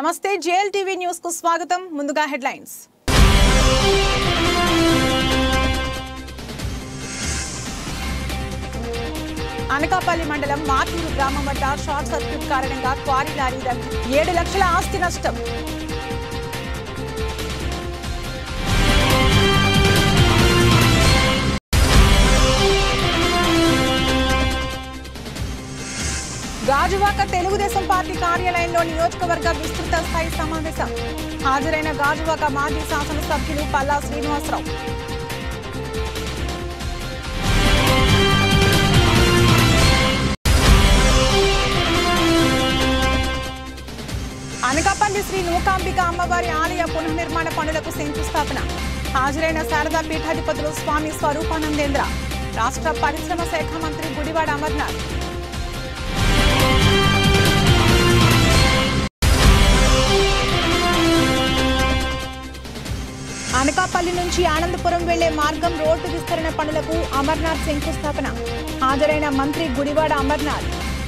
నమస్తే JL TV news కు స్వాగతం ముందుగా హెడ్లైన్స్ అనకాపల్లి మండలం మాతూరు గ్రామం వద్ద షార్ట్ సర్క్యూట్ కారణంగా క్వారీ లారీ రన్ ఏడు లక్షల ఆస్తి నష్టం గాజువాక తెలుగుదేశం పార్టీ కార్యాలయంలో నియోజకవర్గ విస్తృత స్థాయి సమావేశం హాజరైన గాజువాక మాజీ శాసనసభ్యులు పల్లా శ్రీనివాసరావు అనకాపల్లి శ్రీ నూకాంబిక అమ్మవారి ఆలయ పునర్నిర్మాణ పనులకు శంకుస్థాపన హాజరైన శారదా పీఠాధిపతులు స్వామి స్వరూపానందేంద్ర రాష్ట్ర పరిశ్రమ శాఖ మంత్రి గుడివాడ అమర్నాథ్ అనకాపల్లి నుంచి ఆనందపురం వెళ్లే మార్గం రోడ్డు విస్తరణ పనులకు అమర్నాథ్ శంకుస్థాపన హాజరైన మంత్రి గుడివాడ అమర్నాథ్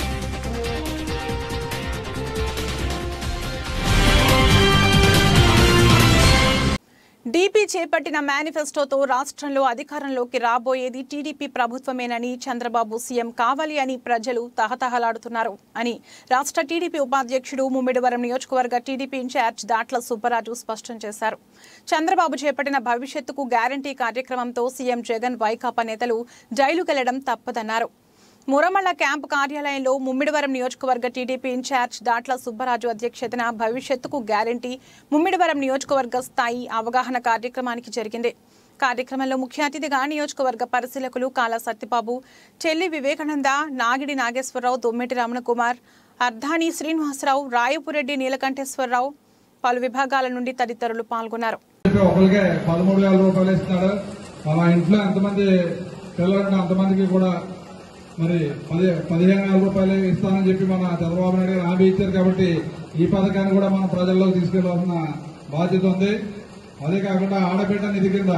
డీపీ చేపట్టిన మేనిఫెస్టోతో రాష్ట్రంలో అధికారంలోకి రాబోయేది టీడీపీ ప్రభుత్వమేనని చంద్రబాబు సీఎం కావాలి అని ప్రజలు తహతహలాడుతున్నారు అని రాష్ట్ర టీడీపీ ఉపాధ్యక్షుడు ముమ్మిడివరం నియోజకవర్గ టీడీపీ ఇన్ఛార్జ్ దాట్ల సుబ్బరాజు స్పష్టం చేశారు చంద్రబాబు చేపట్టిన భవిష్యత్తుకు గ్యారంటీ కార్యక్రమంతో సీఎం జగన్ వైకాపా నేతలు జైలుకెళ్లడం తప్పదన్నారు మురమళ్ళ క్యాంపు కార్యాలయంలో ముమ్మిడివరం నియోజకవర్గ టీడీపీ ఇన్ఛార్జ్ దాట్ల సుబ్బరాజు అధ్యక్షతన భవిష్యత్తుకు గ్యారంటీ ముమ్మిడివరం నియోజకవర్గ స్థాయి అవగాహన కార్యక్రమానికి జరిగింది కార్యక్రమంలో ముఖ్య అతిథిగా నియోజకవర్గ పరిశీలకులు కాలా సత్యబాబు చెల్లి వివేకానంద నాగిడి నాగేశ్వరరావు దొమ్మెటి రమణకుమార్ అర్ధాని శ్రీనివాసరావు రాయపురెడ్డి నీలకంఠేశ్వరరావు పలు విభాగాల నుండి తదితరులు పాల్గొన్నారు చెప్పి ఒకరికి పదమూడు వేల రూపాయలు ఇస్తున్నాడు మా ఇంట్లో ఎంతమంది పిల్లలు ఉంటే అంతమందికి కూడా మరి పది పదిహేను వేల రూపాయలు ఇస్తానని చెప్పి మన చంద్రబాబు నాయుడు గారు హామీ ఇచ్చారు కాబట్టి ఈ పథకాన్ని కూడా మనం ప్రజల్లోకి తీసుకెళ్లాల్సిన బాధ్యత ఉంది అదే కాకుండా ఆడబిడ్డ నిధి కింద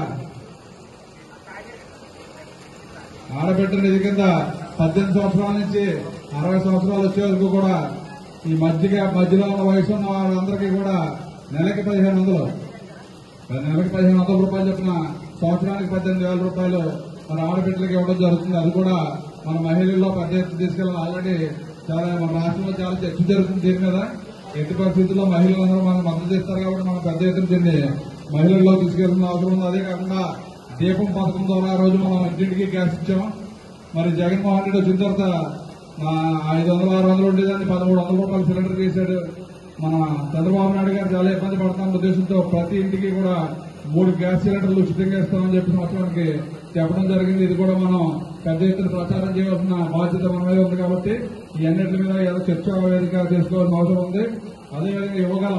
ఆడబిడ్డ నిధి కింద పద్దెనిమిది సంవత్సరాల నుంచి అరవై సంవత్సరాలు వచ్చే వరకు కూడా ఈ మధ్యగా మధ్యలో ఉన్న వయసు ఉన్న వాళ్ళందరికీ కూడా నెలకి పదిహేను వందలు మరి నెలకి పదిహేను వందల రూపాయలు చెప్పిన సంవత్సరానికి పద్దెనిమిది వేల రూపాయలు మన ఆడబిడ్డలకి ఇవ్వడం జరుగుతుంది అది కూడా మన మహిళల్లో పెద్ద ఎత్తున తీసుకెళ్ళాలి ఆల్రెడీ చాలా మన రాష్ట్రంలో చాలా చర్చ జరుగుతుంది దీని మీద ఎట్టి పరిస్థితుల్లో మహిళలందరూ మనకు మద్దతు ఇస్తారు కాబట్టి మనం పెద్ద ఎత్తున దీన్ని మహిళల్లో తీసుకెళ్తున్న అవసరం ఉంది అదే కాకుండా దీపం పథకం ద్వారా ఆ రోజు మనం ఇంటింటికి గ్యాస్ ఇచ్చాం మరి జగన్మోహన్ రెడ్డి వచ్చిన తర్వాత ఆ, ఐదు వందలు ఆరు వందలు ఉండేదాన్ని పదమూడు వందల రూపాయలు సిలిండర్ చేశాడు మన చంద్రబాబు నాయుడు గారు చాలా ఇబ్బంది పడుతున్న ఉద్దేశంతో ప్రతి ఇంటికి కూడా మూడు గ్యాస్ సిలిండర్లు ఉచితంగా ఇస్తామని చెప్పి సంవత్సరానికి చెప్పడం జరిగింది ఇది కూడా మనం పెద్ద ఎత్తున ప్రచారం చేయవలసిన బాధ్యత మన మీద ఉంది కాబట్టి ఈ అన్నింటి మీద ఏదో చర్చా వేదిక చేసుకోవాల్సిన అవసరం ఉంది అదేవిధంగా యువగలం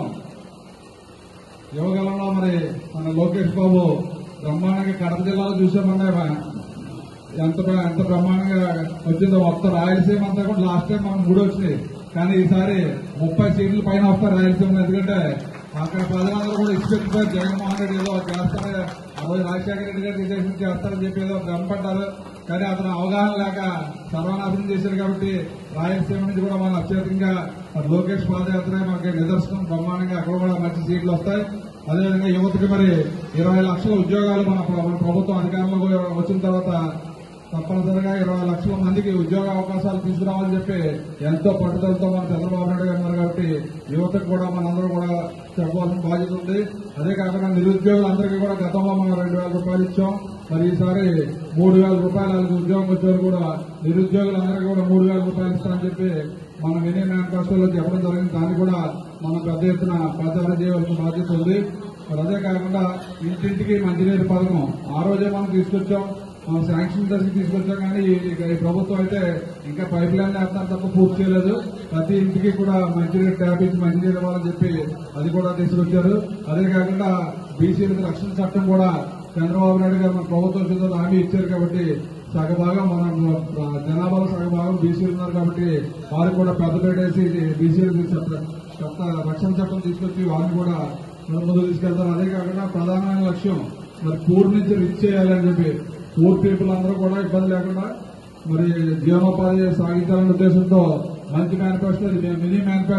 యువగలంలో మరి మన లోకేష్ బాబు బ్రహ్మాండంగా కడప జిల్లాలో చూసామన్నా ఎంత బ్ర- ఎంత బ్రహ్మాండంగా వచ్చిందో మొత్తం రాయలసీమ అంతా కూడా లాస్ట్ టైం మనం మూడు వచ్చినాయి కానీ ఈసారి ముప్పై సీట్ల పైన వస్తారు రాయలసీమ ఎందుకంటే అక్కడ ప్రజలందరూ కూడా ఇచ్చిపెట్టిపోయి జగన్మోహన్ రెడ్డి ఏదో చేస్తారే ఆ రోజు రాజశేఖర రెడ్డి గారు రిజర్వేషన్ చేస్తారని చెప్పి ఏదో భ్రమపడ్డారు కానీ అతను అవగాహన లేక సర్వనాశనం చేశారు కాబట్టి రాయలసీమ నుంచి కూడా మనం అత్యధికంగా మరి లోకేష్ పాదయాత్ర మనకి నిదర్శనం బ్రహ్మాండంగా అక్కడ కూడా మంచి సీట్లు వస్తాయి అదేవిధంగా యువతకి మరి ఇరవై లక్షల ఉద్యోగాలు మన ప్ర- మన ప్రభుత్వం అధికారంలో వచ్చిన తర్వాత తప్పనిసరిగా ఇరవై లక్షల మందికి ఉద్యోగ అవకాశాలు తీసుకురావాలని చెప్పి ఎంతో పట్టుదలతో మన చంద్రబాబు నాయుడు గారు ఉన్నారు కాబట్టి యువతకు కూడా మనందరూ కూడా చెప్పాల్సిన బాధ్యత ఉంది అదే కాకుండా నిరుద్యోగులందరికీ కూడా గతంలో మనం రెండు వేల రూపాయలు ఇచ్చాం మరి ఈసారి మూడు వేల రూపాయలు వాళ్ళకి ఉద్యోగం వచ్చేవారు కూడా నిరుద్యోగులందరికీ కూడా మూడు వేల రూపాయలు ఇస్తామని చెప్పి మన మినీ మేనిఫెస్టోలో చెప్పడం జరిగింది దాన్ని కూడా మనం పెద్ద ఎత్తున ప్రచారం చేయవలసిన బాధ్యత ఉంది మరి అదే కాకుండా ఇంటింటికి మంచినీరు పథకం ఆ రోజే మనం తీసుకొచ్చాం మనం శాంక్షన్ దశకి తీసుకొచ్చాం కానీ ఈ- ఈ ప్రభుత్వం అయితే ఇంకా పైప్ లైన్ వేస్తున్నారు తప్ప పూర్తి చేయలేదు ప్రతి ఇంటికి కూడా మంచినీరు ట్యాప్ ఇచ్చి మంచినీరు ఇవ్వాలని చెప్పి అది కూడా తీసుకొచ్చారు అదే కాకుండా బీసీలకు రక్షణ చట్టం కూడా చంద్రబాబు నాయుడు గారు మన ప్రభుత్వం చేతుల్లో హామీ ఇచ్చారు కాబట్టి సగభాగం మన ఆ, జనాభాలో సగభాగం బీసీలు ఉన్నారు కాబట్టి వారికి కూడా పెద్ద వేసి బీసీలకు చట్ట చట్ట రక్షణ చట్టం తీసుకొచ్చి వారిని కూడా మన ముందు తీసుకెళ్తారు అదే కాకుండా ప్రధానమైన లక్ష్యం మరి పూర్ నుంచి రిచ్ చేయాలని చెప్పి పూర్ పీపుల్ అందరూ కూడా ఇబ్బంది లేకుండా మరి జీవనోపాధి సాగించాలనే ఉద్దేశంతో మంచి మేనిఫెస్టో ఇది మినీ మేనిఫెస్టో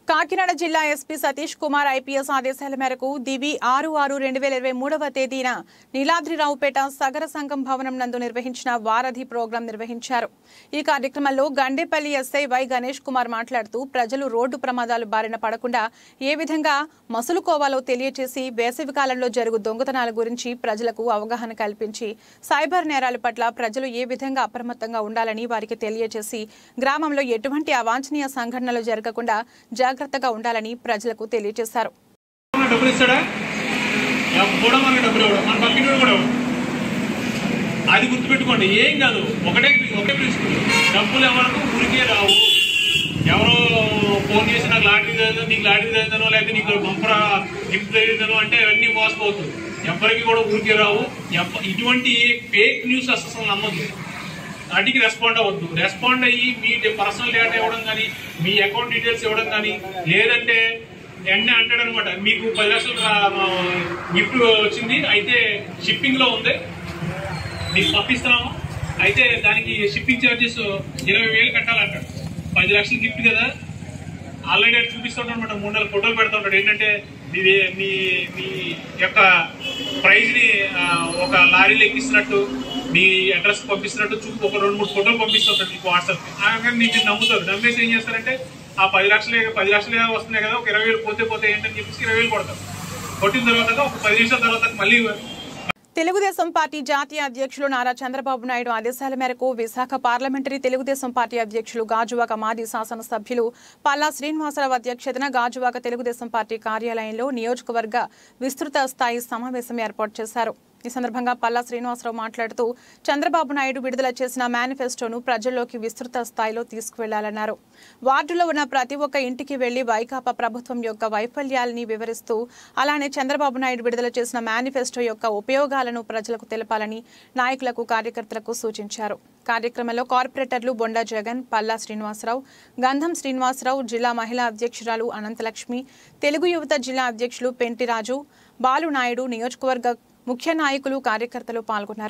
కాకినాడ జిల్లా ఎస్పీ సతీష్ కుమార్ ఐపీఎస్ ఆదేశాల మేరకు దివి ఆరు ఆరు రెండు వేల ఇరవై మూడవ తేదీన నీలాద్రిరావుపేట సగర సంఘం భవనం నందు నిర్వహించిన వారధి ప్రోగ్రాం నిర్వహించారు ఈ కార్యక్రమంలో గండేపల్లి ఎస్ఐ వై గణేష్ కుమార్ మాట్లాడుతూ ప్రజలు రోడ్డు ప్రమాదాలు బారిన పడకుండా ఏ విధంగా మసులుకోవాలో తెలియచేసి వేసవి కాలంలో జరుగు దొంగతనాల గురించి ప్రజలకు అవగాహన కల్పించి సైబర్ నేరాల పట్ల ప్రజలు ఏ విధంగా అప్రమత్తంగా ఉండాలని వారికి తెలియజేసి గ్రామంలో ఎటువంటి అవాంఛనీయ సంఘటనలు జరగకుండా జాగ్రత్తగా ఉండాలని ప్రజలకు తెలియజేశారు మనకు డబ్బులు ఇస్తాడా ఎవ- కూడా మనకు డబ్బులు ఇవ్వడం మన పక్కింటి కూడా ఇవ్వడం అది గుర్తుపెట్టుకోండి ఏం కాదు ఒకటే ఒకటే ప్రిన్సిపల్ డబ్బులు ఎవరికి ఊరికే రావు ఎవరో ఫోన్ చేసి నాకు లాటరీ చదివాను నీకు లాటరీ చదివాను లేకపోతే నీకు బంపర గిఫ్ట్ చదివాను అంటే అవన్నీ మోసపోతుంది ఎవరికి కూడా ఊరికే రావు ఎవ- ఇటువంటి ఫేక్ న్యూస్ అసలు నమ్మద్దు వాటికి రెస్పాండ్ అవ్వద్దు రెస్పాండ్ అయ్యి మీ పర్సనల్ డేటా ఇవ్వడం కానీ మీ అకౌంట్ డీటెయిల్స్ ఇవ్వడం కానీ లేదంటే వెంటనే అంటాడు అనమాట మీకు పది లక్షలు గిఫ్ట్ వచ్చింది అయితే షిప్పింగ్ లో ఉంది మీకు పంపిస్తాము అయితే దానికి షిప్పింగ్ ఛార్జెస్ ఇరవై వేలు కట్టాలంటాడు పది లక్షలు గిఫ్ట్ కదా ఆల్రెడీ అది చూపిస్తుంటాడు అనమాట మూడు నెలల ఫోటోలు పెడుతుంటాడు ఏంటంటే మీది మీ మీ యొక్క ప్రైజ్ ని ఆ, ఒక లారీలో ఎక్కిస్తున్నట్టు మీ అడ్రస్ పంపిస్తున్నట్టు చూపి ఒక రెండు మూడు ఫోటోలు పంపిస్తుంటాడు మీకు వాట్సాప్ కానీ నీకు నమ్ముతారు నమ్మేసి ఏం చేస్తారంటే ఆ పది లక్షలే పది లక్షలే వస్తున్నాయి కదా ఒక ఇరవై వేలు పోతే పోతే ఏంటని చెప్పేసి ఇరవై వేలు కొడతారు కొట్టిన తర్వాత ఒక పది నిమిషాల తర్వాత మళ్ళీ తెలుగుదేశం పార్టీ జాతీయ అధ్యక్షులు నారా చంద్రబాబు నాయుడు ఆదేశాల మేరకు విశాఖ పార్లమెంటరీ తెలుగుదేశం పార్టీ అధ్యక్షులు గాజువాక మాజీ శాసనసభ్యులు పల్లా శ్రీనివాసరావు అధ్యక్షతన గాజువాక తెలుగుదేశం పార్టీ కార్యాలయంలో నియోజకవర్గ విస్తృత స్థాయి సమావేశం ఏర్పాటు చేశారు ఈ సందర్భంగా పల్లా శ్రీనివాసరావు మాట్లాడుతూ చంద్రబాబు నాయుడు విడుదల చేసిన మేనిఫెస్టోను ప్రజల్లోకి విస్తృత స్థాయిలో తీసుకువెళ్లాలన్నారు వార్డులో ఉన్న ప్రతి ఒక్క ఇంటికి వెళ్లి వైకాపా ప్రభుత్వం యొక్క వైఫల్యాలని వివరిస్తూ అలానే చంద్రబాబు నాయుడు విడుదల చేసిన మేనిఫెస్టో యొక్క ఉపయోగాలను ప్రజలకు తెలపాలని నాయకులకు కార్యకర్తలకు సూచించారు కార్యక్రమంలో కార్పొరేటర్లు బొండా జగన్ పల్లా శ్రీనివాసరావు గంధం శ్రీనివాసరావు జిల్లా మహిళా అధ్యక్షురాలు అనంతలక్ష్మి తెలుగు యువత జిల్లా అధ్యక్షులు పెంటిరాజు బాలు నాయుడు నియోజకవర్గ ముఖ్య నాయకులు కార్యకర్తలు పాల్గొన్నారు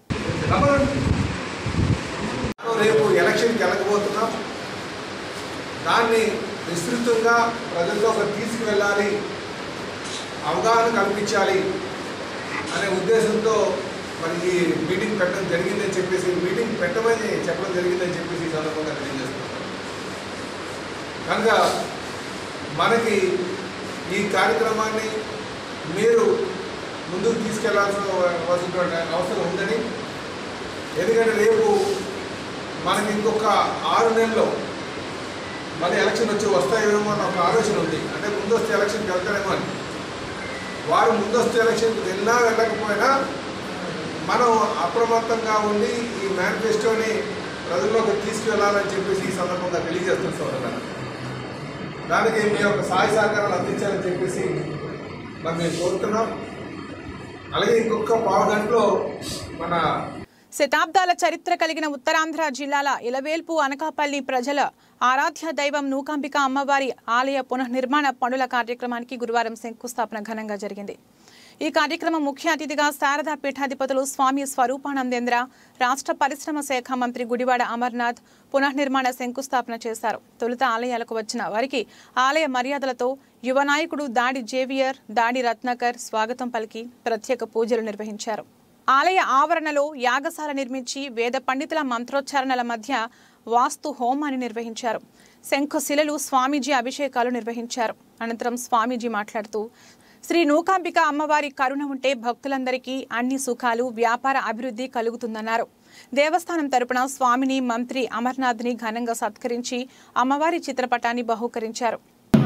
రేపు ఎలక్షన్కి వెళ్ళకపోతున్నాం దాన్ని విస్తృతంగా ప్రజల్లోకి తీసుకువెళ్ళాలి అవగాహన కల్పించాలి అనే ఉద్దేశంతో మరి ఈ మీటింగ్ పెట్టడం జరిగిందని చెప్పేసి మీటింగ్ పెట్టమని చెప్పడం జరిగిందని చెప్పేసి ఈ సందర్భంగా తెలియజేస్తున్నాం కనుక మనకి ఈ కార్యక్రమాన్ని మీరు ముందుకు తీసుకెళ్లాల్సిన వలసినటువంటి అవసరం ఉందని ఎందుకంటే రేపు మనకి ఇంకొక ఆరు నెలల్లో మళ్ళీ ఎలక్షన్ వచ్చి వస్తాయేమో అన్న ఒక ఆలోచన ఉంది అంటే ముందస్తు ఎలక్షన్కి వెళ్తారేమో అని వారు ముందస్తు ఎలక్షన్కి వెళ్ళినా వెళ్ళకపోయినా మనం అప్రమత్తంగా ఉండి ఈ మేనిఫెస్టోని ప్రజల్లోకి తీసుకువెళ్ళాలని చెప్పేసి ఈ సందర్భంగా తెలియజేస్తున్నాం సోదరులారా. దానికి మీ యొక్క సహాయ సహకారాలు అందించాలని చెప్పేసి మరి మేము కోరుతున్నాం అలాగే ఇంకొక పావు గంటలో మన శతాబ్దాల చరిత్ర కలిగిన ఉత్తరాంధ్ర జిల్లాల ఇలవేల్పు అనకాపల్లి ప్రజల ఆరాధ్య దైవం నూకాంబిక అమ్మవారి ఆలయ పునర్నిర్మాణ పనుల కార్యక్రమానికి గురువారం శంకుస్థాపన ఘనంగా జరిగింది ఈ కార్యక్రమం ముఖ్య అతిథిగా శారదా పీఠాధిపతులు స్వామి స్వరూపానందేంద్ర రాష్ట్ర పరిశ్రమ శాఖ మంత్రి గుడివాడ అమర్నాథ్ పునర్నిర్మాణ శంకుస్థాపన చేశారు తొలుత ఆలయాలకు వచ్చిన వారికి ఆలయ మర్యాదలతో యువ నాయకుడు దాడి జేవియర్ దాడి రత్నాకర్ స్వాగతం పలికి ప్రత్యేక పూజలు నిర్వహించారు ఆలయ ఆవరణలో యాగశాల నిర్మించి వేద పండితుల మంత్రోచ్చారణల మధ్య వాస్తు హోమాన్ని నిర్వహించారు శంఖశిలలు స్వామీజీ అభిషేకాలు నిర్వహించారు అనంతరం స్వామీజీ మాట్లాడుతూ శ్రీ నూకాంబిక అమ్మవారి కరుణ ఉంటే భక్తులందరికీ అన్ని సుఖాలు వ్యాపార అభివృద్ధి కలుగుతుందన్నారు దేవస్థానం తరపున స్వామిని మంత్రి అమర్నాథ్ని ఘనంగా సత్కరించి అమ్మవారి చిత్రపటాన్ని బహూకరించారు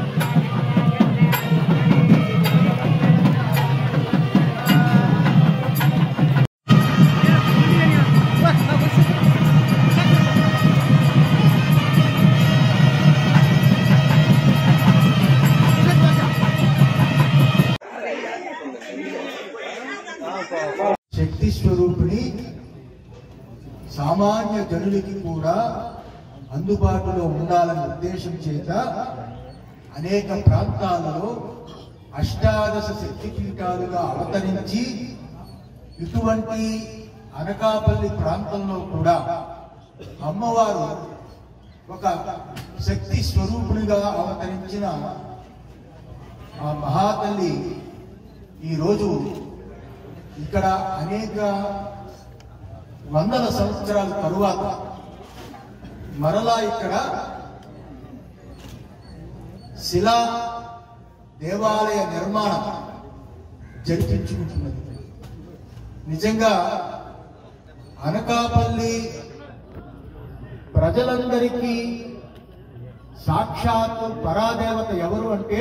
శక్తి స్వరూపిణి సామాన్య జనులకి కూడా అందుబాటులో ఉండాలనే ఉద్దేశం చేత అనేక ప్రాంతాలలో అష్టాదశ శక్తిపీఠాలుగా అవతరించి ఇటువంటి అనకాపల్లి ప్రాంతంలో కూడా అమ్మవారు ఒక శక్తి స్వరూపునిగా అవతరించిన ఆ మహాతల్లి ఈరోజు ఇక్కడ అనేక వందల సంవత్సరాల తరువాత మరలా ఇక్కడ శిలా దేవాలయ నిర్మాణం జరిపించుకుంటున్నది నిజంగా అనకాపల్లి ప్రజలందరికీ సాక్షాత్తు పరాదేవత ఎవరు అంటే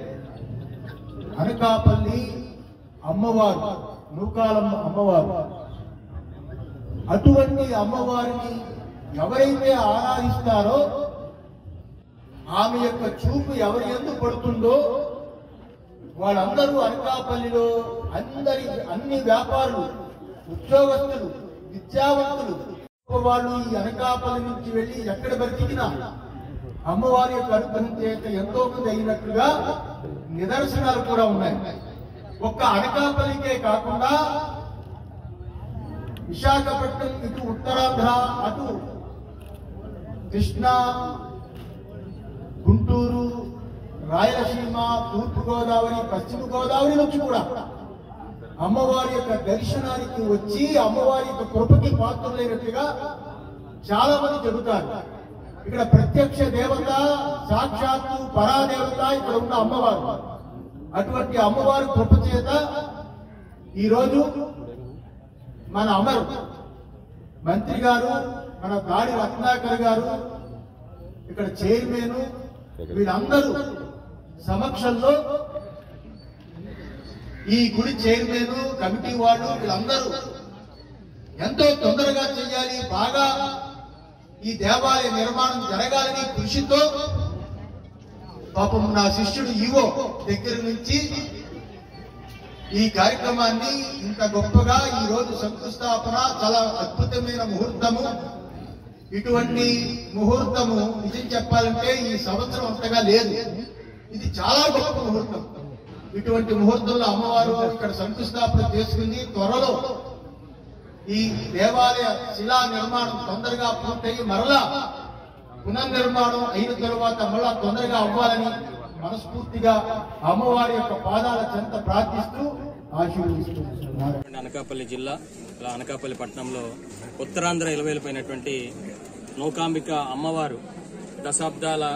అనకాపల్లి అమ్మవారు నూకాలమ్మ అమ్మవారు అటువంటి అమ్మవారిని ఎవరైతే ఆరాధిస్తారో ఆమె యొక్క చూపు ఎవరి ఎందు పడుతుందో వాళ్ళందరూ అనకాపల్లిలో అందరి అన్ని వ్యాపారులు ఉద్యోగస్తులు విద్యావంతులు వాళ్ళు ఈ అనకాపల్లి నుంచి వెళ్ళి ఎక్కడ బ్రతికినా అమ్మవారి యొక్క అనుగ్రహం చేత ఎంతో మంది అయినట్లుగా నిదర్శనాలు కూడా ఉన్నాయి ఒక్క అనకాపల్లికే కాకుండా విశాఖపట్నం ఇటు ఉత్తరాంధ్ర అటు కృష్ణా గుంటూరు రాయలసీమ తూర్పు గోదావరి పశ్చిమ గోదావరి నుంచి కూడా అమ్మవారి యొక్క దర్శనానికి వచ్చి అమ్మవారి యొక్క కృపకి పాత్రులైనట్టుగా చాలా మంది చెబుతారు ఇక్కడ ప్రత్యక్ష దేవత సాక్షాత్తు పరాదేవత ఇక్కడ ఉన్న అమ్మవారు అటువంటి అమ్మవారి కృప చేత ఈరోజు మన అమరు మంత్రి గారు మన దాడి రత్నాకర్ గారు ఇక్కడ చైర్మన్ వీళ్ళందరూ సమక్షంలో ఈ గుడి చైర్మన్ కమిటీ వాళ్ళు వీళ్ళందరూ ఎంతో తొందరగా చేయాలి బాగా ఈ దేవాలయ నిర్మాణం జరగాలని కృషితో పాపం నా శిష్యుడు ఈవో దగ్గర నుంచి ఈ కార్యక్రమాన్ని ఇంత గొప్పగా ఈ రోజు శంకుస్థాపన చాలా అద్భుతమైన ముహూర్తము ఇటువంటి ముహూర్తము నిజం చెప్పాలంటే ఈ సంవత్సరం అంతగా లేదు ఇది చాలా గొప్ప ముహూర్తం ఇటువంటి ముహూర్తంలో అమ్మవారు ఇక్కడ శంకుస్థాపన చేసుకుంది త్వరలో ఈ దేవాలయ శిలా నిర్మాణం తొందరగా పూర్తయి మరలా పునర్నిర్మాణం అయిన తరువాత మళ్ళా తొందరగా అవ్వాలని మనస్ఫూర్తిగా అమ్మవారి యొక్క పాదాల చెంత ప్రార్థిస్తూ ఆశీర్వదిస్తున్నారు అనకాపల్లి జిల్లా ఇలా అనకాపల్లి పట్టణంలో ఉత్తరాంధ్ర ఇలవేలిపోయినటువంటి నౌకాంబిక అమ్మవారు దశాబ్దాల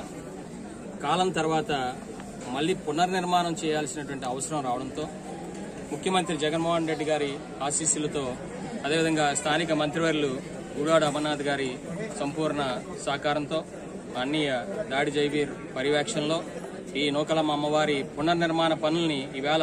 కాలం తర్వాత మళ్ళీ పునర్నిర్మాణం చేయాల్సినటువంటి అవసరం రావడంతో ముఖ్యమంత్రి జగన్మోహన్ రెడ్డి గారి ఆశీస్సులతో అదేవిధంగా స్థానిక మంత్రివర్యులు గుడాడు అమర్నాథ్ గారి సంపూర్ణ సహకారంతో అన్నయ్య దాడి జైవీర్ పర్యవేక్షణలో ఈ నూకలమ్మ అమ్మవారి పునర్నిర్మాణ పనుల్ని ఈవేళ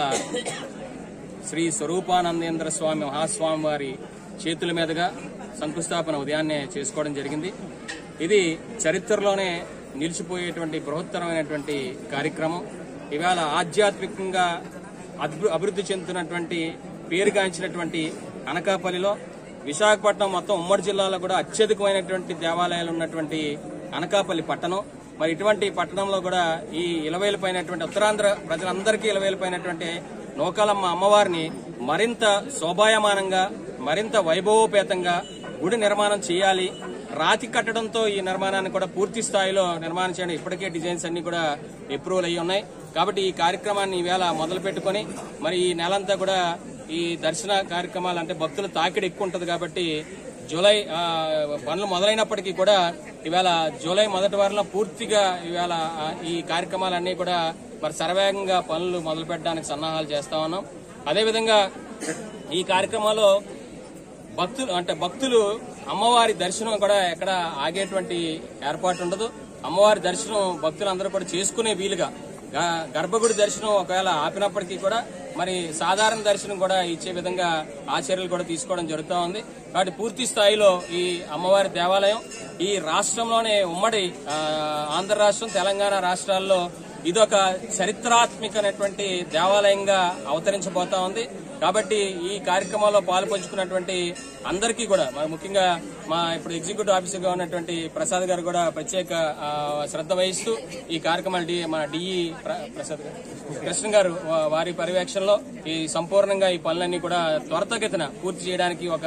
శ్రీ స్వరూపానందేంద్ర స్వామి మహాస్వామి వారి చేతుల మీదుగా శంకుస్థాపన ఉదయాన్నే చేసుకోవడం జరిగింది ఇది చరిత్రలోనే నిలిచిపోయేటువంటి బృహత్తరమైనటువంటి కార్యక్రమం ఇవాళ ఆధ్యాత్మికంగా అద్భు అభివృద్ధి చెందుతున్నటువంటి పేరుగాంచినటువంటి అనకాపల్లిలో విశాఖపట్నం మొత్తం ఉమ్మడి జిల్లాలో కూడా అత్యధికమైనటువంటి దేవాలయాలు ఉన్నటువంటి అనకాపల్లి పట్టణం మరి ఇటువంటి పట్టణంలో కూడా ఈ ఇలవేలిపోయినటువంటి ఉత్తరాంధ్ర ప్రజలందరికీ ఇలవేలిపోయినటువంటి నూకాలమ్మ అమ్మవారిని మరింత శోభాయమానంగా మరింత వైభవోపేతంగా గుడి నిర్మాణం చేయాలి రాతి కట్టడంతో ఈ నిర్మాణాన్ని కూడా పూర్తి స్థాయిలో నిర్మాణం చేయడం ఇప్పటికే డిజైన్స్ అన్ని కూడా అప్రూవల్ అయ్యి ఉన్నాయి కాబట్టి ఈ కార్యక్రమాన్ని ఈవేళ మొదలు పెట్టుకొని మరి ఈ నెలంతా కూడా ఈ దర్శన కార్యక్రమాలు అంటే భక్తుల తాకిడి ఎక్కువ ఉంటుంది కాబట్టి జూలై ఆ, పనులు మొదలైనప్పటికీ కూడా ఇవాళ జూలై మొదటి వారంలో పూర్తిగా ఇవాళ ఆ, ఈ కార్యక్రమాలన్నీ కూడా మరి సర్వేగంగా పనులు మొదలు పెట్టడానికి సన్నాహాలు చేస్తా ఉన్నాం అదేవిధంగా ఈ కార్యక్రమాల్లో భక్తులు అంటే భక్తులు అమ్మవారి దర్శనం కూడా ఎక్కడ ఆగేటువంటి ఏర్పాటు ఉండదు అమ్మవారి దర్శనం భక్తులందరూ కూడా చేసుకునే వీలుగా గ- గర్భగుడి దర్శనం ఒకవేళ ఆపినప్పటికీ కూడా మరి సాధారణ దర్శనం కూడా ఇచ్చే విధంగా ఆ చర్యలు కూడా తీసుకోవడం జరుగుతూ ఉంది కాబట్టి పూర్తి స్థాయిలో ఈ అమ్మవారి దేవాలయం ఈ రాష్ట్రంలోనే ఉమ్మడి ఆ, ఆంధ్ర రాష్ట్రం తెలంగాణ రాష్ట్రాల్లో ఇదొక చరిత్రాత్మకమైనటువంటి దేవాలయంగా అవతరించబోతా ఉంది కాబట్టి ఈ కార్యక్రమంలో పాల్పంచుకున్నటువంటి అందరికీ కూడా మరి ముఖ్యంగా మా ఇప్పుడు ఎగ్జిక్యూటివ్ ఆఫీసర్ గా ఉన్నటువంటి ప్రసాద్ గారు కూడా ప్రత్యేక ఆ, శ్రద్ధ వహిస్తూ ఈ కార్యక్రమాలు డి- మన డిఈ ప్ర- ప్రసాద్ గారు కృష్ణ గారు వా- వారి పర్యవేక్షణలో ఈ సంపూర్ణంగా ఈ పనులన్నీ కూడా త్వరితగతిన పూర్తి చేయడానికి ఒక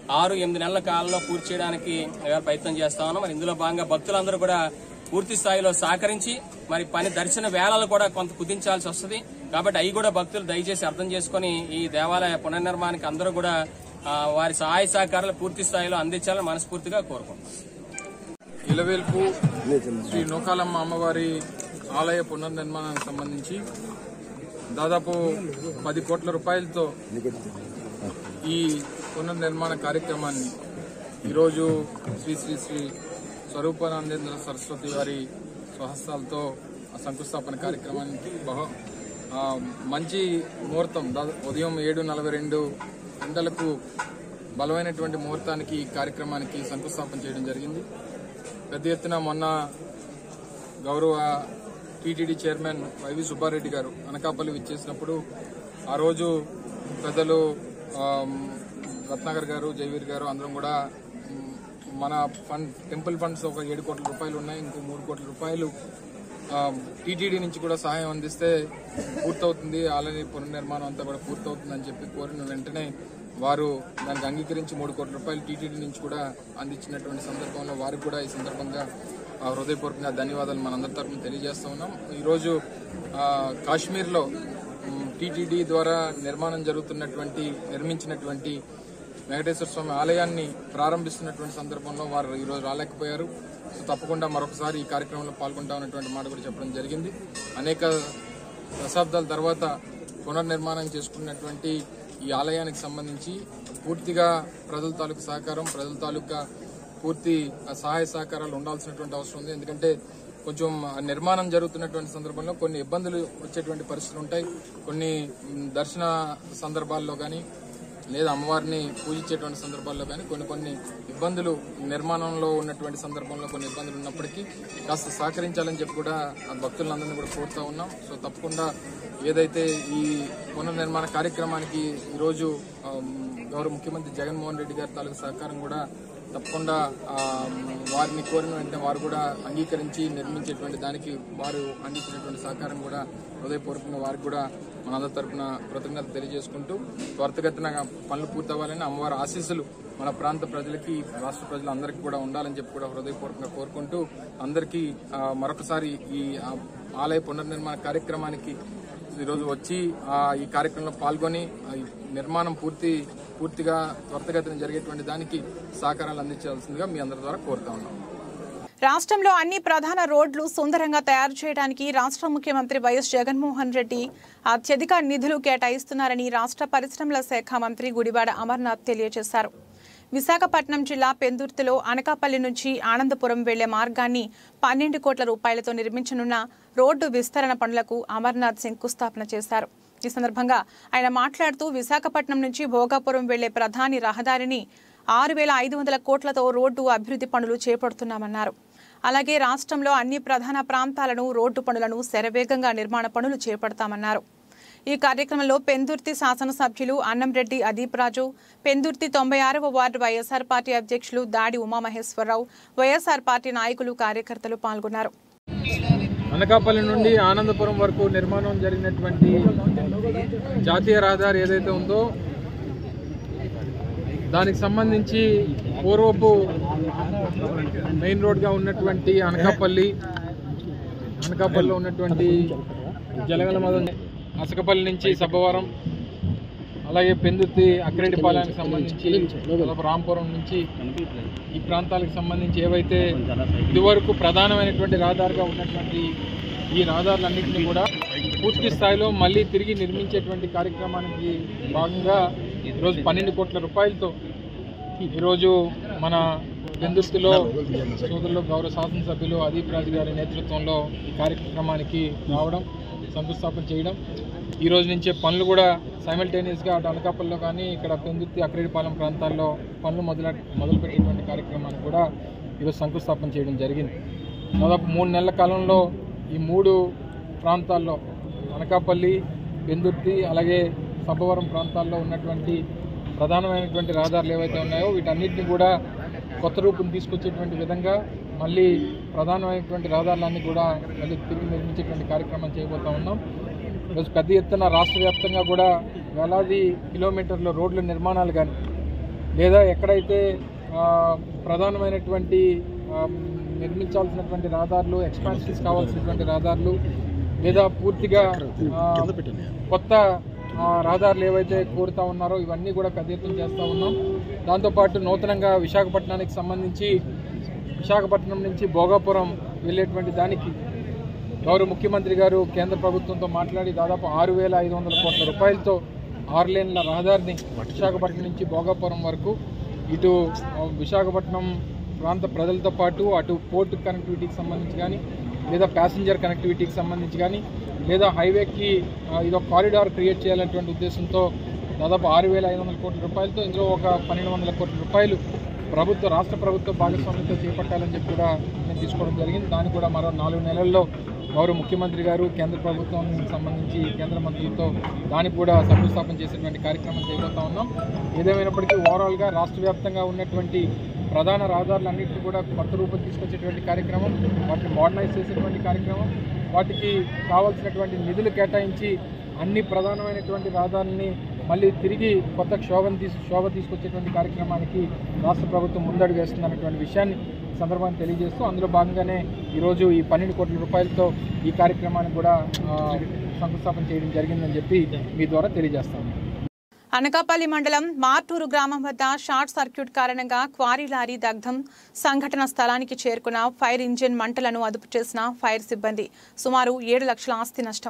ఆరు ఎనిమిది నెలల కాలంలో పూర్తి చేయడానికి ఇవాళ ప్రయత్నం చేస్తా ఉన్నాం మరి ఇందులో భాగంగా భక్తులందరూ కూడా పూర్తి స్థాయిలో సహకరించి మరి పని దర్శన వేళలు కూడా కొంత కుదించాల్సి వస్తుంది కాబట్టి అవి కూడా భక్తులు దయచేసి అర్థం చేసుకుని ఈ దేవాలయ పునర్నిర్మాణానికి అందరూ కూడా ఆ, వారి సహాయ సహకారాలు పూర్తి స్థాయిలో అందించాలని మనస్ఫూర్తిగా కోరుకుంటున్నాం ఇలవేల్పు శ్రీ నూకాలమ్మ అమ్మవారి ఆలయ పునర్నిర్మాణానికి సంబంధించి దాదాపు పది కోట్ల రూపాయలతో ఈ పునర్నిర్మాణ కార్యక్రమాన్ని ఈరోజు శ్రీ శ్రీ శ్రీ స్వరూపానందేంద్ర సరస్వతి వారి స్వహస్తాలతో ఆ శంకుస్థాపన కార్యక్రమానికి బహు ఆ, మంచి ముహూర్తం దాదా ఉదయం ఏడు నలభై రెండు గంటలకు బలమైనటువంటి ముహూర్తానికి ఈ కార్యక్రమానికి శంకుస్థాపన చేయడం జరిగింది పెద్ద ఎత్తున మొన్న గౌరవ టీటీడీ చైర్మన్ వైవి సుబ్బారెడ్డి గారు అనకాపల్లి విచ్చేసినప్పుడు ఆ రోజు పెద్దలు ఆమ్, రత్నాకర్ గారు జయవీర్ గారు అందరం కూడా మ్, మన ఫండ్ టెంపుల్ ఫండ్స్ ఒక ఏడు కోట్ల రూపాయలు ఉన్నాయి ఇంకో మూడు కోట్ల రూపాయలు టీటీడీ నుంచి కూడా సహాయం అందిస్తే పూర్తవుతుంది ఆలయ పునర్నిర్మాణం అంతా కూడా పూర్తవుతుందని చెప్పి కోరిన వెంటనే వారు దానికి అంగీకరించి మూడు కోట్ల రూపాయలు టీటీడీ నుంచి కూడా అందించినటువంటి సందర్భంలో వారికి కూడా ఈ సందర్భంగా ఆ, హృదయపూర్వకంగా ధన్యవాదాలు మనందరి తరఫున తెలియజేస్తా ఉన్నాం ఈరోజు ఆ, కాశ్మీర్లో టీటీడీ ద్వారా నిర్మాణం జరుగుతున్నటువంటి నిర్మించినటువంటి వెంకటేశ్వర స్వామి ఆలయాన్ని ప్రారంభిస్తున్నటువంటి సందర్భంలో వారు ఈరోజు రాలేకపోయారు సో తప్పకుండా మరొకసారి ఈ కార్యక్రమంలో పాల్గొంటామన్నటువంటి మాట కూడా చెప్పడం జరిగింది అనేక దశాబ్దాల తర్వాత పునర్నిర్మాణం చేసుకున్నటువంటి ఈ ఆలయానికి సంబంధించి పూర్తిగా ప్రజల తాలూకు సహకారం ప్రజల తాలూకా పూర్తి సహాయ సహకారాలు ఉండాల్సినటువంటి అవసరం ఉంది ఎందుకంటే కొంచెం నిర్మాణం జరుగుతున్నటువంటి సందర్భంలో కొన్ని ఇబ్బందులు వచ్చేటువంటి పరిస్థితులు ఉంటాయి కొన్ని మ్, దర్శన సందర్భాల్లో కానీ లేదా అమ్మవారిని పూజించేటువంటి సందర్భాల్లో కానీ కొన్ని కొన్ని ఇబ్బందులు నిర్మాణంలో ఉన్నటువంటి సందర్భంలో కొన్ని ఇబ్బందులు ఉన్నప్పటికీ కాస్త సహకరించాలని చెప్పి కూడా ఆ భక్తులందరినీ కూడా కోరుతా ఉన్నాం సో తప్పకుండా ఏదైతే ఈ పునర్నిర్మాణ కార్యక్రమానికి ఈరోజు ఆమ్, గౌరవ ముఖ్యమంత్రి జగన్మోహన్ రెడ్డి గారి తాలూకు సహకారం కూడా తప్పకుండా ఆ, వారిని కోరిన వెంటనే వారు కూడా అంగీకరించి నిర్మించేటువంటి దానికి వారు అందించినటువంటి సహకారం కూడా హృదయపూర్వకంగా వారికి కూడా మనందరి తరపున కృతజ్ఞతలు తెలియజేసుకుంటూ త్వరితగతిన పనులు పూర్తవ్వాలని అమ్మవారి ఆశీస్సులు మన ప్రాంత ప్రజలకి రాష్ట్ర ప్రజలందరికీ కూడా ఉండాలని చెప్పి కూడా హృదయపూర్వకంగా కోరుకుంటూ అందరికీ ఆ, మరొకసారి ఈ ఆ, ఆలయ పునర్నిర్మాణ కార్యక్రమానికి ఈరోజు వచ్చి ఆ, ఈ కార్యక్రమంలో పాల్గొని ఆ, ఈ నిర్మాణం పూర్తి పూర్తిగా త్వరితగతిన జరిగేటువంటి దానికి సహకారాలు అందించాల్సిందిగా మీ అందరి ద్వారా కోరుతా ఉన్నాం రాష్ట్రంలో అన్ని ప్రధాన రోడ్లు సుందరంగా తయారు చేయడానికి రాష్ట్ర ముఖ్యమంత్రి వైఎస్ జగన్మోహన్ రెడ్డి అత్యధిక నిధులు కేటాయిస్తున్నారని రాష్ట్ర పరిశ్రమల శాఖ మంత్రి గుడివాడ అమర్నాథ్ తెలియజేశారు విశాఖపట్నం జిల్లా పెందుర్తిలో అనకాపల్లి నుంచి ఆనందపురం వెళ్లే మార్గాన్ని పన్నెండు కోట్ల రూపాయలతో నిర్మించనున్న రోడ్డు విస్తరణ పనులకు అమర్నాథ్ శంకుస్థాపన చేశారు ఈ సందర్భంగా ఆయన మాట్లాడుతూ విశాఖపట్నం నుంచి భోగాపురం వెళ్లే ప్రధాని రహదారిని ఆరు వేల ఐదు వందల కోట్లతో రోడ్డు అభివృద్ధి పనులు చేపడుతున్నామన్నారు అలాగే రాష్ట్రంలో అన్ని ప్రధాన ప్రాంతాలను రోడ్డు పనులను శరవేగంగా నిర్మాణ పనులు చేపడతామన్నారు ఈ కార్యక్రమంలో పెందుర్తి శాసనసభ్యులు అన్నంరెడ్డి అదీప్ రాజు పెందుర్తి తొంభై ఆరవ వార్డు వైఎస్ఆర్ పార్టీ అధ్యక్షులు దాడి ఉమామహేశ్వరరావు వైఎస్ఆర్ పార్టీ నాయకులు కార్యకర్తలు పాల్గొన్నారు అనకాపల్లి నుండి ఆనందపురం వరకు నిర్మాణం జరిగినటువంటి జాతీయ రహదారి ఏదైతే ఉందో దానికి సంబంధించి పూర్వపు మెయిన్ రోడ్గా ఉన్నటువంటి అనకాపల్లి అనకాపల్లిలో ఉన్నటువంటి జలగల మదం అసకపల్లి నుంచి సబ్బవరం అలాగే పెందుర్తి అక్రెడ్డిపాలెనికి సంబంధించి దాదాపు రాంపురం నుంచి ఈ ప్రాంతాలకు సంబంధించి ఏవైతే ఇదివరకు ప్రధానమైనటువంటి రహదారిగా ఉన్నటువంటి ఈ రహదారులన్నింటినీ కూడా పూర్తి స్థాయిలో మళ్ళీ తిరిగి నిర్మించేటువంటి కార్యక్రమానికి భాగంగా ఈరోజు పన్నెండు కోట్ల రూపాయలతో ఈరోజు మన పెందుర్తిలో సోదరులు గౌరవ శాసనసభ్యులు అదీప్ రాజు గారి నేతృత్వంలో ఈ కార్యక్రమానికి రావడం శంకుస్థాపన చేయడం ఈ రోజు నుంచే పనులు కూడా సైమల్టేనియస్గా అటు అనకాపల్లిలో కానీ ఇక్కడ పెందుర్తి అక్రేడిపాలెం ప్రాంతాల్లో పనులు మొదల మొదలుపెట్టేటువంటి కార్యక్రమాన్ని కూడా ఈరోజు శంకుస్థాపన చేయడం జరిగింది దాదాపు మూడు నెలల కాలంలో ఈ మూడు ప్రాంతాల్లో అనకాపల్లి పెందుర్తి అలాగే సబ్బవరం ప్రాంతాల్లో ఉన్నటువంటి ప్రధానమైనటువంటి రహదారులు ఏవైతే ఉన్నాయో వీటన్నిటిని కూడా కొత్త రూపం తీసుకొచ్చేటువంటి విధంగా మళ్ళీ ప్రధానమైనటువంటి రహదారులన్నీ కూడా మళ్ళీ తిరిగి నిర్మించేటువంటి కార్యక్రమం చేయబోతా ఉన్నాం ఈరోజు పెద్ద ఎత్తున రాష్ట్ర వ్యాప్తంగా కూడా వేలాది కిలోమీటర్ల రోడ్ల నిర్మాణాలు కానీ లేదా ఎక్కడైతే ఆ, ప్రధానమైనటువంటి ఆ, నిర్మించాల్సినటువంటి రహదారులు ఎక్స్పాన్షన్స్ కావాల్సినటువంటి రహదారులు లేదా పూర్తిగా ఆ, కొత్త ఆ, రహదారులు ఏవైతే కోరుతా ఉన్నారో ఇవన్నీ కూడా పెద్ద ఎత్తున చేస్తూ ఉన్నాం దాంతోపాటు నూతనంగా విశాఖపట్నానికి సంబంధించి విశాఖపట్నం నుంచి భోగాపురం వెళ్ళేటువంటి దానికి గౌరవ ముఖ్యమంత్రి గారు కేంద్ర ప్రభుత్వంతో మాట్లాడి దాదాపు ఆరు వేల ఐదు వందల కోట్ల రూపాయలతో ఆరు లేన్ల రహదారిని విశాఖపట్నం నుంచి భోగాపురం వరకు ఇటు ఆ, విశాఖపట్నం ప్రాంత ప్రజలతో పాటు అటు పోర్ట్ కనెక్టివిటీకి సంబంధించి కానీ లేదా ప్యాసింజర్ కనెక్టివిటీకి సంబంధించి కానీ లేదా హైవేకి ఆ, ఇదొక కారిడార్ క్రియేట్ చేయాలనేటువంటి ఉద్దేశంతో దాదాపు ఆరు వేల ఐదు వందల కోట్ల రూపాయలతో ఇందులో ఒక పన్నెండు వందల కోట్ల రూపాయలు ప్రభుత్వ రాష్ట్ర ప్రభుత్వ భాగస్వామ్యంతో చేపట్టాలని చెప్పి కూడా నేను తీసుకోవడం జరిగింది దాన్ని కూడా మరో నాలుగు నెలల్లో గౌరవ ముఖ్యమంత్రి గారు కేంద్ర ప్రభుత్వం సంబంధించి కేంద్ర మంత్రులతో దానికి కూడా శంకుస్థాపన చేసేటువంటి కార్యక్రమం చేయబోతా ఉన్నాం ఏదేమైనప్పటికీ ఓవరాల్గా రాష్ట్ర వ్యాప్తంగా ఉన్నటువంటి ప్రధాన రహదారులన్నింటినీ కూడా కొత్త రూపం తీసుకొచ్చేటువంటి కార్యక్రమం వాటిని మోడర్నైజ్ చేసేటువంటి కార్యక్రమం వాటికి కావాల్సినటువంటి నిధులు కేటాయించి అన్ని ప్రధానమైనటువంటి రహదారుల్ని మళ్ళీ తిరిగి కొత్త క్షోభను తీసు శోభ తీసుకొచ్చేటువంటి కార్యక్రమానికి రాష్ట్ర ప్రభుత్వం ముందడుగు వేస్తుందన్నటువంటి విషయాన్ని ఈ సందర్భాన్ని తెలియజేస్తూ అందులో భాగంగానే ఈరోజు ఈ పన్నెండు కోట్ల రూపాయలతో ఈ కార్యక్రమానికి కూడా ఆ, శంకుస్థాపన చేయడం జరిగిందని చెప్పి మీ ద్వారా తెలియజేస్తాను అనకాపల్లి మండలం మార్టూరు గ్రామం వద్ద షార్ట్ సర్క్యూట్ కారణంగా క్వారీ లారీ దగ్ధం సంఘటన స్థలానికి చేరుకున్న ఫైర్ ఇంజిన్ మంటలను అదుపు చేసిన ఫైర్ సిబ్బంది సుమారు ఏడు లక్షల ఆస్తి నష్టం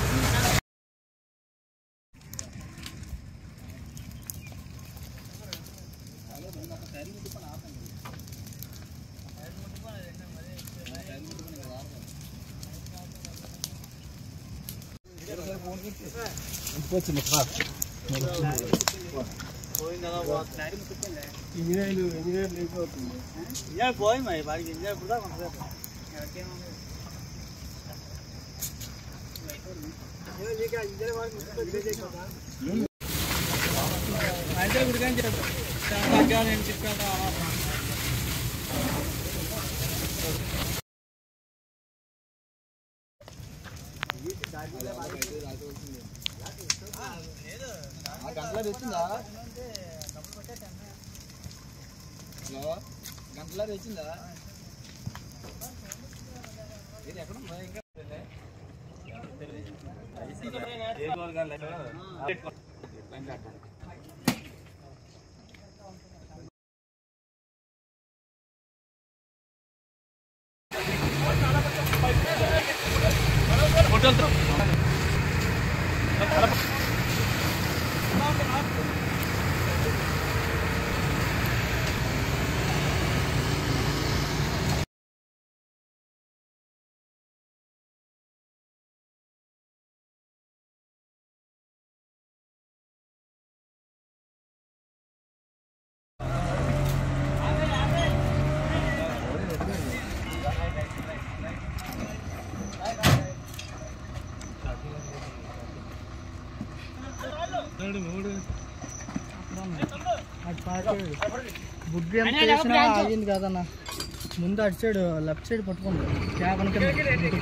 బుద్ధి ఎంత చేసినా ఆగింది కదన్న ముందు అటు సైడ్ లెఫ్ట్ సైడ్ పట్టుకోండి క్యాబ్ వెనక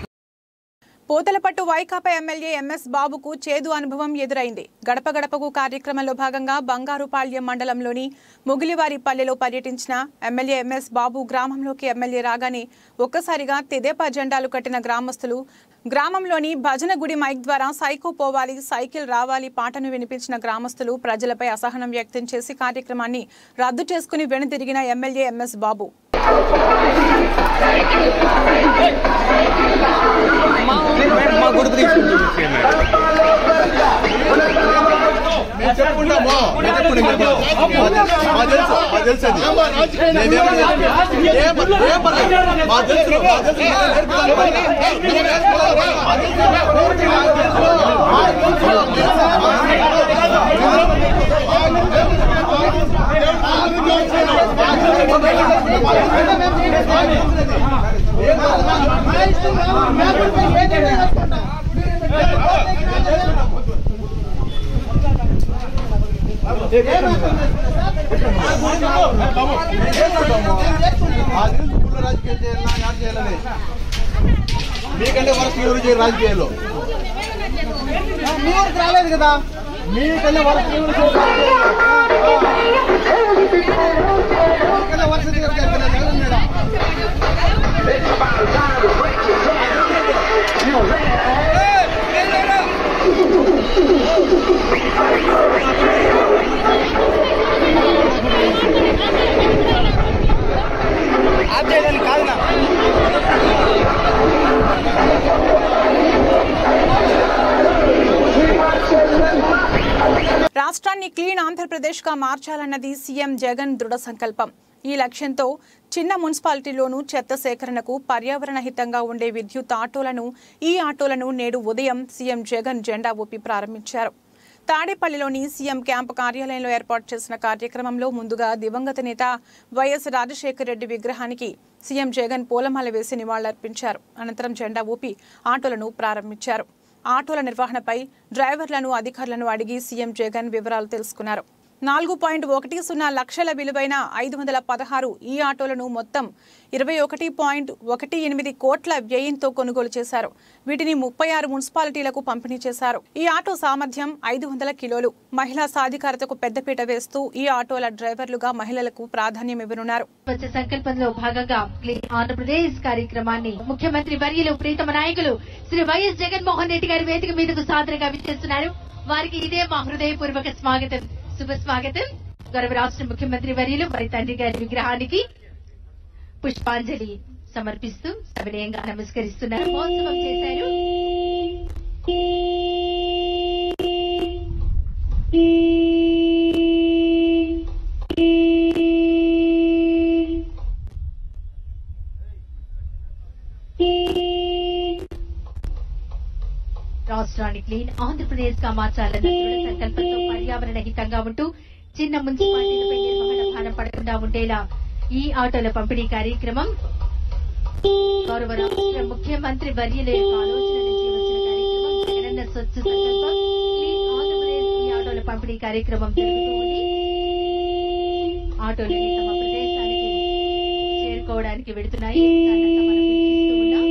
పూతలపట్టు వైకాపా ఎమ్మెల్యే ఎంఎస్ బాబుకు చేదు అనుభవం ఎదురైంది గడప గడపకు కార్యక్రమంలో భాగంగా బంగారుపాళ్యం మండలంలోని ముగిలివారిపల్లెలో పర్యటించిన ఎమ్మెల్యే ఎంఎస్ బాబు గ్రామంలోకి ఎమ్మెల్యే రాగానే ఒక్కసారిగా తెదేపా జెండాలు కట్టిన గ్రామస్తులు గ్రామంలోని భజన గుడి మైక్ ద్వారా సైకో పోవాలి సైకిల్ రావాలి పాటను వినిపించిన గ్రామస్తులు ప్రజలపై అసహనం వ్యక్తం చేసి కార్యక్రమాన్ని రద్దు చేసుకుని వెనుతిరిగిన ఎమ్మెల్యే ఎంఎస్ బాబు మీకంటే వరకు ఎవరు చేయరు రాజకీయాల్లో మీ వరకు రాలేదు కదా మీకంటే వరకు ఎవరు చేయరు రాజకీయాల్లో. రాష్ట్రాన్ని క్లీన్ ఆంధ్రప్రదేశ్గా మార్చాలన్నది సీఎం జగన్ దృఢ సంకల్పం ఈ లక్ష్యంతో చిన్న మున్సిపాలిటీలోనూ చెత్త సేకరణకు పర్యావరణ హితంగా ఉండే విద్యుత్ ఆటోలను ఈ ఆటోలను నేడు ఉదయం సీఎం జగన్ జెండా ఊపి ప్రారంభించారు తాడేపల్లిలోని సీఎం క్యాంపు కార్యాలయంలో ఏర్పాటు చేసిన కార్యక్రమంలో ముందుగా దివంగత నేత వైఎస్ రాజశేఖర రెడ్డి విగ్రహానికి సీఎం జగన్ పూలమాల వేసి నివాళులర్పించారు అనంతరం జెండా ఊపి ఆటోలను ప్రారంభించారు ఆటోల నిర్వహణపై డ్రైవర్లను అధికారులను అడిగి సీఎం జగన్ వివరాలు తెలుసుకున్నారు నాలుగు పాయింట్ ఒకటి సున్నా లక్షల విలువైన ఐదు వందల పదహారు ఈ ఆటోలను మొత్తం ఇరవై ఒకటి పాయింట్ ఒకటి ఎనిమిది కోట్ల వ్యయంతో కొనుగోలు చేశారు వీటిని ముప్పై ఆరు మున్సిపాలిటీలకు పంపిణీ చేశారు ఈ ఆటో సామర్థ్యం ఐదు వందల కిలోలు మహిళా సాధికారతకు పెద్దపీట వేస్తూ ఈ ఆటోల డ్రైవర్లుగా మహిళలకు ప్రాధాన్యం ఇవ్వనున్నారు వచ్చే సంకల్పంలో భాగంగా క్లీన్ ఆంధ్రప్రదేశ్ కార్యక్రమాన్ని ముఖ్యమంత్రి వర్యులు ప్రీతమ నాయకులు శ్రీ వైఎస్ జగన్మోహన్ రెడ్డి గారి వేదిక మీదకు సాదరంగా విచ్చేస్తున్నారు వారికి ఇదే మా హృదయపూర్వక స్వాగతం శుభ స్వాగతం గౌరవ రాష్ట్ర ముఖ్యమంత్రి వర్యులు వారి తండ్రి గారి విగ్రహానికి పుష్పాంజలి సమర్పిస్తూ సవినయంగా నమస్కరిస్తున్నారు మహోత్సవం చేశారు రాష్ట్రాన్ని క్లీన్ ఆంధ్రప్రదేశ్ గా మార్చాలన్న దృఢ సంకల్పంతో పర్యావరణ హితంగా ఉంటూ చిన్న మున్సిపాలిటీలపై నిర్వహణ భారం పడకుండా ఉండేలా ఈ ఆటోల పంపిణీ కార్యక్రమం గౌరవ రాష్ట్ర ముఖ్యమంత్రి వర్యుల యొక్క ఆలోచన నుంచి వచ్చిన కార్యక్రమం జగనన్న స్వచ్ఛ సంకల్పం క్లీన్ ఆంధ్రప్రదేశ్ ఈ ఆటోల పంపిణీ కార్యక్రమం జరుగుతూ ఉంది ఆటోలని తమ ప్రదేశానికి చేరుకోవడానికి వెడుతున్నాయి దాన్నంతా మనం వీక్షిస్తూ ఉన్నాం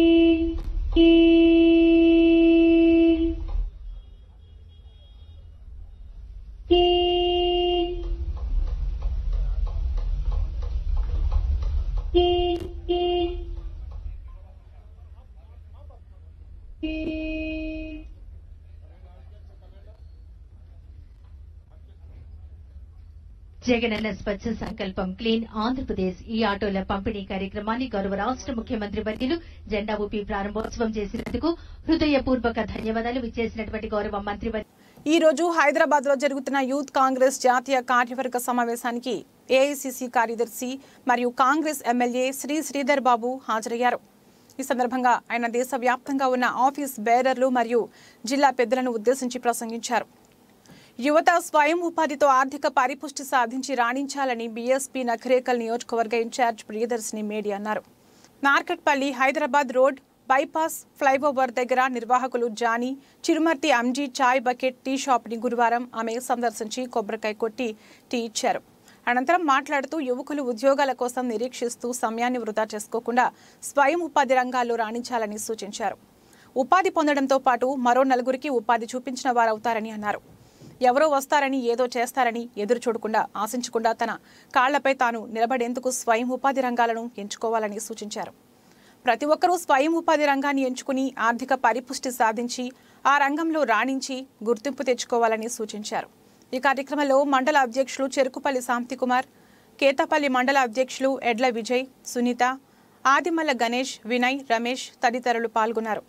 జగనన్న స్వచ్ఛ సంకల్పం క్లీన్ ఆంధ్రప్రదేశ్ ఈ ఆటోల పంపిణీ కార్యక్రమాన్ని గౌరవ రాష్ట్ర ముఖ్యమంత్రి వర్యులు జెండా ఊపి ప్రారంభోత్సవం చేసినందుకు హృదయపూర్వక ధన్యవాదాలు విచ్చేసినటువంటి గౌరవ మంత్రి ఈ రోజు హైదరాబాద్ లో జరుగుతున్న యూత్ కాంగ్రెస్ జాతీయ కార్యవర్గ సమావేశానికి ఏఐసిసి కార్యదర్శి మరియు కాంగ్రెస్ ఎమ్మెల్యే శ్రీ శ్రీధర్ బాబు హాజరయ్యారు ఈ సందర్భంగా ఆయన దేశవ్యాప్తంగా ఉన్న ఆఫీస్ బేరర్లు మరియు జిల్లా పెద్దలను ఉద్దేశించి ప్రసంగించారు యువత స్వయం ఉపాధితో ఆర్థిక పరిపుష్టి సాధించి రాణించాలని బీఎస్పీ నఖరేకల్ నియోజకవర్గ ఇన్ఛార్జ్ ప్రియదర్శిని మేడి అన్నారు Narketpally Hyderabad road bypass flyover దగ్గర నిర్వాహకులు జానీ చిరుమర్తి అంజీ చాయ్ బకెట్ టీ షాప్ని గురువారం ఆమె సందర్శించి కొబ్బరికాయ కొట్టి టీ ఇచ్చారు అనంతరం మాట్లాడుతూ యువకులు ఉద్యోగాల కోసం నిరీక్షిస్తూ సమయాన్ని వృధా చేసుకోకుండా స్వయం ఉపాధి రంగాల్లో రాణించాలని సూచించారు ఉపాధి పొందడంతో పాటు మరో నలుగురికి ఉపాధి చూపించిన వారవుతారని అన్నారు ఎవరో వస్తారని ఏదో చేస్తారని ఎదురు చూడకుండా ఆశించకుండా తన కాళ్లపై తాను నిలబడేందుకు స్వయం ఉపాధి రంగాలను ఎంచుకోవాలని సూచించారు ప్రతి ఒక్కరూ స్వయం ఉపాధి రంగాన్ని ఎంచుకుని ఆర్థిక పరిపుష్టి సాధించి ఆ రంగంలో రాణించి గుర్తింపు తెచ్చుకోవాలని సూచించారు ఈ కార్యక్రమంలో మండల అధ్యక్షులు చెరుకుపల్లి శాంతికుమార్ కేతపల్లి మండల అధ్యక్షులు ఎడ్ల విజయ్ సునీత ఆదిమల్ల గణేష్ వినయ్ రమేష్ తదితరులు పాల్గొన్నారు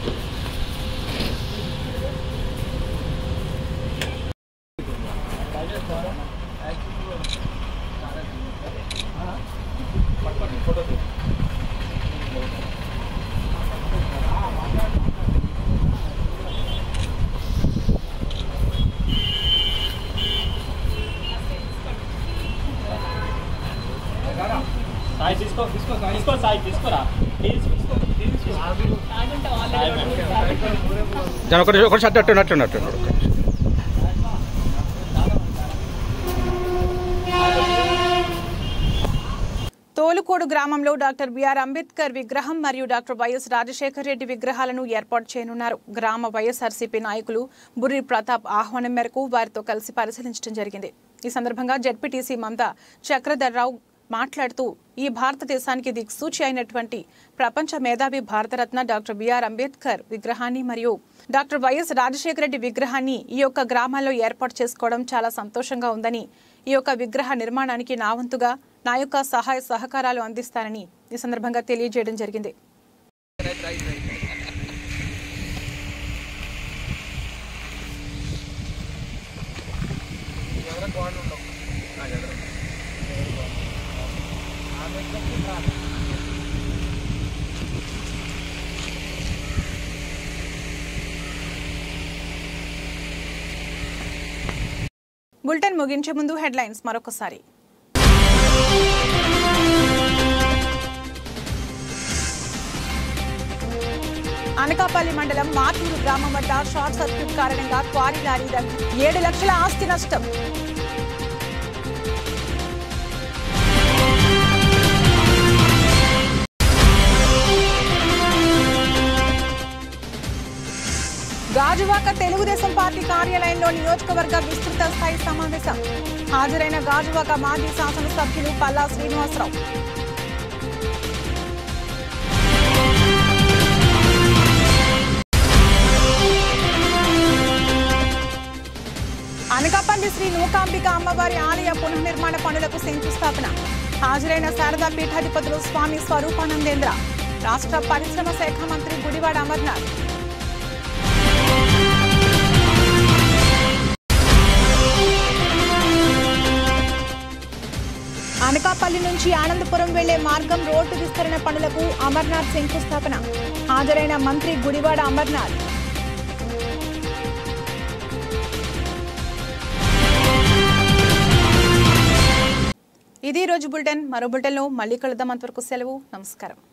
సాయి తీసుకో తీసుకో తీసుకో సాయి తీసుకోరా ప్లీజ్ ఒకటి ఒకటి షర్ట్ అట్టు అట్టు అట్టు తోలుకోడు గ్రామంలో డాక్టర్ బిఆర్ అంబేద్కర్ విగ్రహం మరియు డాక్టర్ వైఎస్ రాజశేఖర రెడ్డి విగ్రహాలను ఏర్పాటు చేయనున్నారు గ్రామ వైఎస్ఆర్సీపీ నాయకులు బుర్రి ప్రతాప్ ఆహ్వానం మేరకు వారితో కలిసి పరిశీలించడం జరిగింది ఈ సందర్భంగా జడ్పీటీసీ మమత చక్రధర్రావు మాట్లాడుతూ ఈ భారతదేశానికి దిక్సూచి అయినటువంటి ప్రపంచ మేధావి భారతరత్న డాక్టర్ బిఆర్ అంబేద్కర్ విగ్రహాన్ని మరియు డాక్టర్ వైఎస్ రాజశేఖర రెడ్డి విగ్రహాన్ని ఈ యొక్క గ్రామాల్లో ఏర్పాటు చేసుకోవడం చాలా సంతోషంగా ఉందని ఈ యొక్క విగ్రహ నిర్మాణానికి నా వంతుగా నా యొక్క సహాయ సహకారాలు అందిస్తానని ఈ సందర్భంగా తెలియజేయడం జరిగింది వాళ్ళు ఉండవు నాకు ఎదురు బులెటిన్ ముగించే ముందు హెడ్లైన్స్ మరొకసారి అనకాపల్లి మండలం మాటూరు గ్రామం వద్ద షార్ట్ సర్క్యూట్ కారణంగా క్వారీ లారీ దగ్ధం ఏడు లక్షల ఆస్తి నష్టం గాజువాక తెలుగుదేశం పార్టీ కార్యాలయంలో నియోజకవర్గ విస్తృత స్థాయి సమావేశం హాజరైన గాజువాక మాజీ శాసనసభ్యులు పల్లా శ్రీనివాసరావు అనకాపల్లి శ్రీ నూకాంబిక అమ్మవారి ఆలయ పునర్నిర్మాణ పనులకు శంకుస్థాపన హాజరైన శారదా పీఠాధిపతులు స్వామి స్వరూపానందేంద్ర రాష్ట్ర పరిశ్రమ శాఖ మంత్రి గుడివాడ అమర్నాథ్ అనకాపల్లి నుంచి ఆనందపురం వెళ్లే మార్గం రోడ్డు విస్తరణ పనులకు అమర్నాథ్ శంకుస్థాపన హాజరైన మంత్రి గుడివాడ అమర్నాథ్ ఇది ఈ రోజు బులెటిన్ మరో బులెటిన్లో మళ్ళీ కలుద్దాం అంతవరకు సెలవు నమస్కారం